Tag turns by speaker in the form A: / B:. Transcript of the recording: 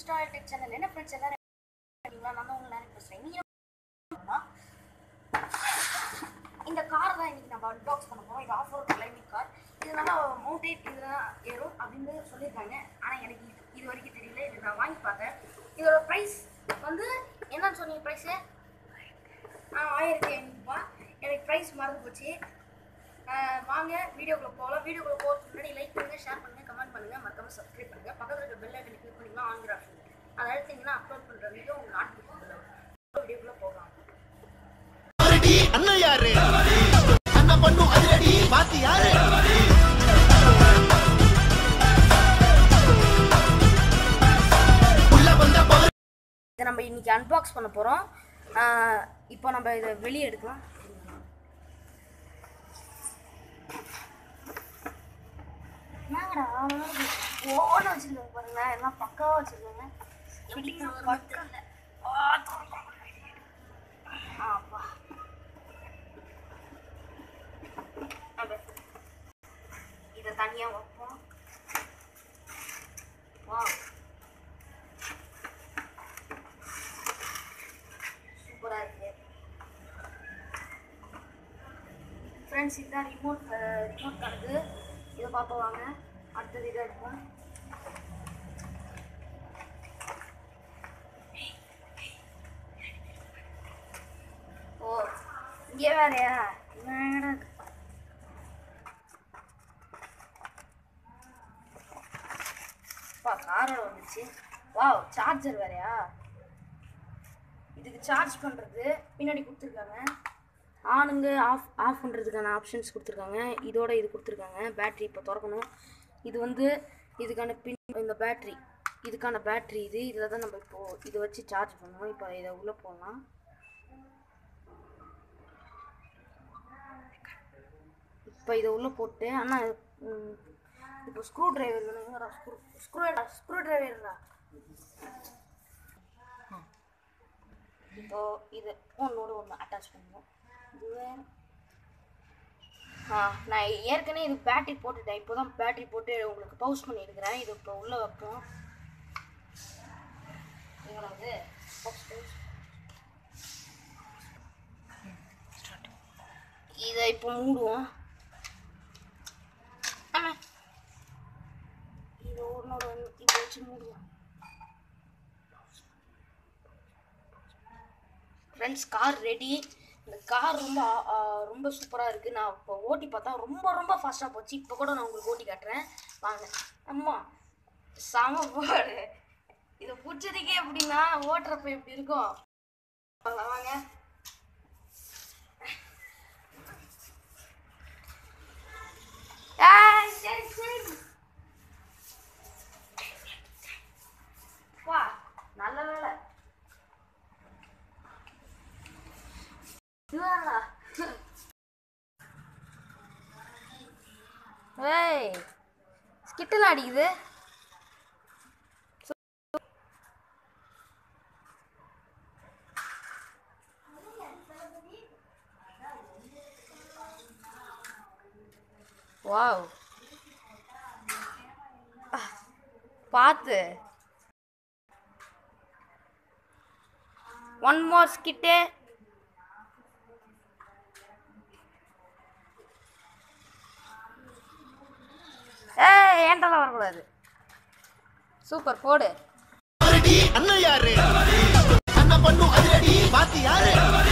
A: Star tech channel என்ன friends எல்லாரும் இருக்கீங்களா நான் தான் உங்களை நேரம் பேசுகிறேன் நீங்கள் இந்த கார் தான் இன்னைக்கு நம்ம அன்பாக்ஸ் பண்ண போகிறோம் இது ஆஃப் ரோட் கிளைமிங் கார் இது நல்லா மவுண்டேட் இதெல்லாம் ஏறும் அப்படின்னு சொல்லியிருக்காங்க ஆனால் எனக்கு இது இது வரைக்கும் தெரியல இது நான் வாங்கி பார்த்தேன் இதோட ப்ரைஸ் வந்து என்னன்னு சொன்னீங்க ப்ரைஸு ஆ ஆயிரத்தி ஐநூறுபா எனக்கு ப்ரைஸ் மறந்து போச்சு ஆஹ் வாங்க வீடியோக்குள்ள போகலாம் வீடியோக்குள்ள போகிறதுக்கு முன்னாடி லைக் பண்ணுங்க ஷேர் பண்ணுங்க கமெண்ட் பண்ணுங்க மறக்காம சப்ஸ்கிரைப் பண்ணுங்க பக்கத்தில் இருக்க பெல் ஐக்கனை கிளிக் பண்ணிங்கன்னா ஆங்கிற ஆப்ஷன் அதை அழுத்திங்கன்னா அப்லோட் பண்ணுற வீடியோ உங்க நோட்டிஃபிகேஷன் வரும் வீடியோக்குள்ள போகலாம்
B: அதிரடி அண்ணன் யாரு அண்ணன் பண்ணும் அதிரடி பாத்தி யாரு உள்ள வந்த பவர்
A: இதை நம்ம இன்னைக்கு அன்பாக்ஸ் பண்ண போகிறோம் இப்போ நம்ம இதை வெளியே எடுக்கலாம் என்னங்கடா ஓட வச்சிருக்காங்க பாருங்க எல்லாம் பக்காவாக வச்சிருக்காங்க எப்படி பக்கா ஆ, திறக்க முடியல. ஆ, அப்பா. அப்ப இதை தனியாக வைப்போம் வா சூப்பராக இருக்கு ஃப்ரெண்ட்ஸ் இதுதான் ரிமோட் ரிமோட் கார்டு இதை பார்ப்போம் வாங்க அடுத்தது இதை எடுப்போம் ஓ இங்கே வேறையா என்னடா இது? அப்பா காரோட வந்துச்சு வாவ் சார்ஜர் வேறையா இதுக்கு சார்ஜ் பண்ணுறது பின்னாடி கொடுத்துருக்காங்க ஆனுங்க ஆஃப் ஆஃப் பண்ணுறதுக்கான ஆப்ஷன்ஸ் கொடுத்துருக்காங்க இதோட இது கொடுத்துருக்காங்க பேட்ரி இப்போ திறக்கணும் இது வந்து இதுக்கான பின் இந்த பேட்ரி இதுக்கான பேட்ரி இது இதில் தான் நம்ம இப்போது இதை வச்சு சார்ஜ் பண்ணுவோம் இப்போ இதை உள்ளே போடலாம் இப்போ இதை உள்ளே போட்டு ஆனால் இப்போ ஸ்க்ரூ டிரைவர் வேணுங்கிற ஸ்க்ரூ ஸ்க்ரூ ஸ்க்ரூ டிரைவர்டா இப்போ இது ஒன்றோட ஒன்று அட்டாச் பண்ணுவோம் இது வேற ஆ நான் ஏற்கனவே இது பேட்டரி போட்டுட்டேன் இப்போ தான் பேட்டரி போட்டு உங்களுக்கு பவுஸ் பண்ணி எடுக்கிறேன் இது இப்போ உள்ளே வைப்போம் எவ்வளவு இதை இப்போ மூடுவோம் ஆமா இது ஒன்னோட ஒன்று இப்போ வச்சு மூடுவோம் ஃப்ரெண்ட்ஸ் கார் ரெடி இந்த கார் ரொம்ப ஆ, ஆ, ரொம்ப சூப்பராக இருக்குது நான் இப்போ ஓட்டி பார்த்தா ரொம்ப ரொம்ப ஃபாஸ்ட்டாக போச்சு இப்போ கூட நான் உங்களுக்கு ஓட்டி காட்டுறேன் வாங்க அம்மா செம போடு இதை பிடிச்சதுக்கே எப்படின்னா ஓட்டுறப்ப எப்படி இருக்கும் வாங்க, வாங்க ஆ, சரி சரி வா நல்ல வேலை இதுவாடா. ஏய் ஸ்கிட்டெல்லாம் அடிக்குது வாவ் பார்த்து ஒன் மோர் ஸ்கிட்டு ஏய் ஏன்டெல்லாம் வரக்கூடாது சூப்பர் போடு
B: அதிரடி அண்ணன் யாரு அண்ணன் பண்ணும் அதிரடி பாத்தி யாரு